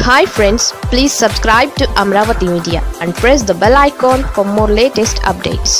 hi friends please subscribe to Amaravati Media and press the bell icon for more latest updates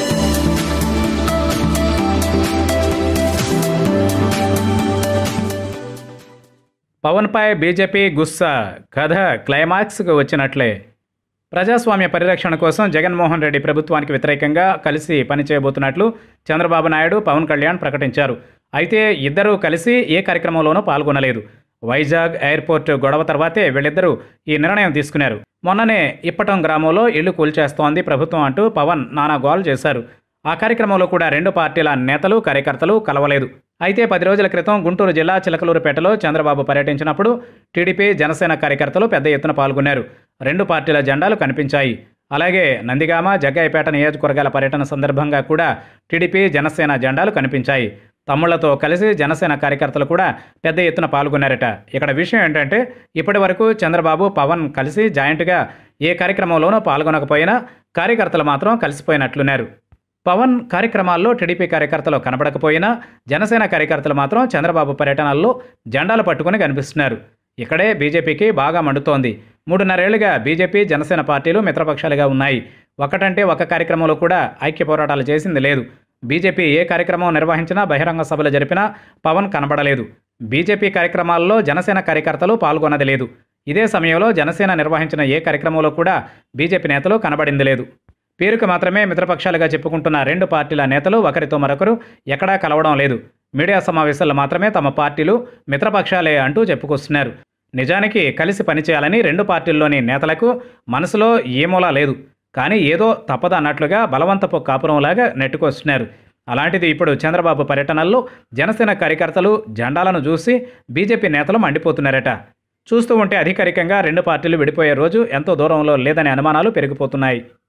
పవన్పై BJP గుస్సా కథ క్లైమాక్స్కు వచ్చినట్లే ప్రజాస్వామ్య పరిరక్షణ కోసం జగన్మోహన్ రెడ్డి ప్రభుత్వానికి వ్యతిరేకంగా కలిసి పనిచేయబోతున్నట్లు చంద్రబాబు నాయుడు పవన్ కళ్యాణ్ ప్రకటించారు అయితే ఇద్దరూ కలిసి ఏ కార్యక్రమంలోనూ పాల్గొనలేదు వైజాగ్ ఎయిర్పోర్ట్ గొడవ తర్వాతే వీళ్ళిద్దరూ ఈ నిర్ణయం తీసుకున్నారు మొన్ననే ఇప్పటం గ్రామంలో ఇళ్లు కూల్చేస్తోంది ప్రభుత్వం అంటూ పవన్ నానా గోల్ చేశారు ఆ కార్యక్రమంలో కూడా రెండు పార్టీల నేతలు కార్యకర్తలు కలవలేదు అయితే పది రోజుల క్రితం గుంటూరు జిల్లా చిలకలూరుపేటలో చంద్రబాబు పర్యటించినప్పుడు టీడీపీ జనసేన కార్యకర్తలు పెద్ద ఎత్తున పాల్గొన్నారు రెండు పార్టీల జెండాలు కనిపించాయి అలాగే నందిగామ జగ్గాయపేట నియోజకవర్గాల పర్యటన సందర్భంగా కూడా టీడీపీ జనసేన జెండాలు కనిపించాయి తమ్ముళ్లతో కలిసి జనసేన కార్యకర్తలు కూడా పెద్ద ఎత్తున పాల్గొన్నారట ఇక్కడ విషయం ఏంటంటే ఇప్పటి వరకు చంద్రబాబు పవన్ కలిసి జాయింట్గా ఏ కార్యక్రమంలోనూ పాల్గొనకపోయినా కార్యకర్తలు మాత్రం కలిసిపోయినట్లున్నారు పవన్ కార్యక్రమాల్లో టీడీపీ కార్యకర్తలు కనబడకపోయినా జనసేన కార్యకర్తలు మాత్రం చంద్రబాబు పర్యటనల్లో జెండాలు పట్టుకుని కనిపిస్తున్నారు ఇక్కడే బీజేపీకి బాగా మండుతోంది మూడున్నరేళ్లుగా బీజేపీ జనసేన పార్టీలు మిత్రపక్షాలుగా ఉన్నాయి ఒకటంటే ఒక కార్యక్రమంలో కూడా ఐక్య పోరాటాలు చేసింది లేదు బీజేపీ ఏ కార్యక్రమం నిర్వహించినా బహిరంగ సభలు జరిపినా పవన్ కనబడలేదు బీజేపీ కార్యక్రమాల్లో జనసేన కార్యకర్తలు పాల్గొన్నది లేదు ఇదే సమయంలో జనసేన నిర్వహించిన ఏ కార్యక్రమంలో కూడా బీజేపీ నేతలు కనబడింది లేదు పేరుకు మాత్రమే మిత్రపక్షాలుగా చెప్పుకుంటున్న రెండు పార్టీల నేతలు ఒకరితో మరొకరు ఎక్కడా కలవడం లేదు మీడియా సమావేశాల్లో మాత్రమే తమ పార్టీలు మిత్రపక్షాలే అంటూ చెప్పుకొస్తున్నారు నిజానికి కలిసి పనిచేయాలని రెండు పార్టీల్లోని నేతలకు మనసులో ఏమోలా లేదు కానీ ఏదో తప్పదు అన్నట్లుగా బలవంతపు కాపురంలాగా నెట్టుకొస్తున్నారు అలాంటిది ఇప్పుడు చంద్రబాబు పర్యటనల్లో జనసేన కార్యకర్తలు జెండాలను చూసి బీజేపీ నేతలు మండిపోతున్నారట చూస్తూ ఉంటే అధికారికంగా రెండు పార్టీలు విడిపోయే రోజు ఎంతో దూరంలో లేదనే అనుమానాలు పెరిగిపోతున్నాయి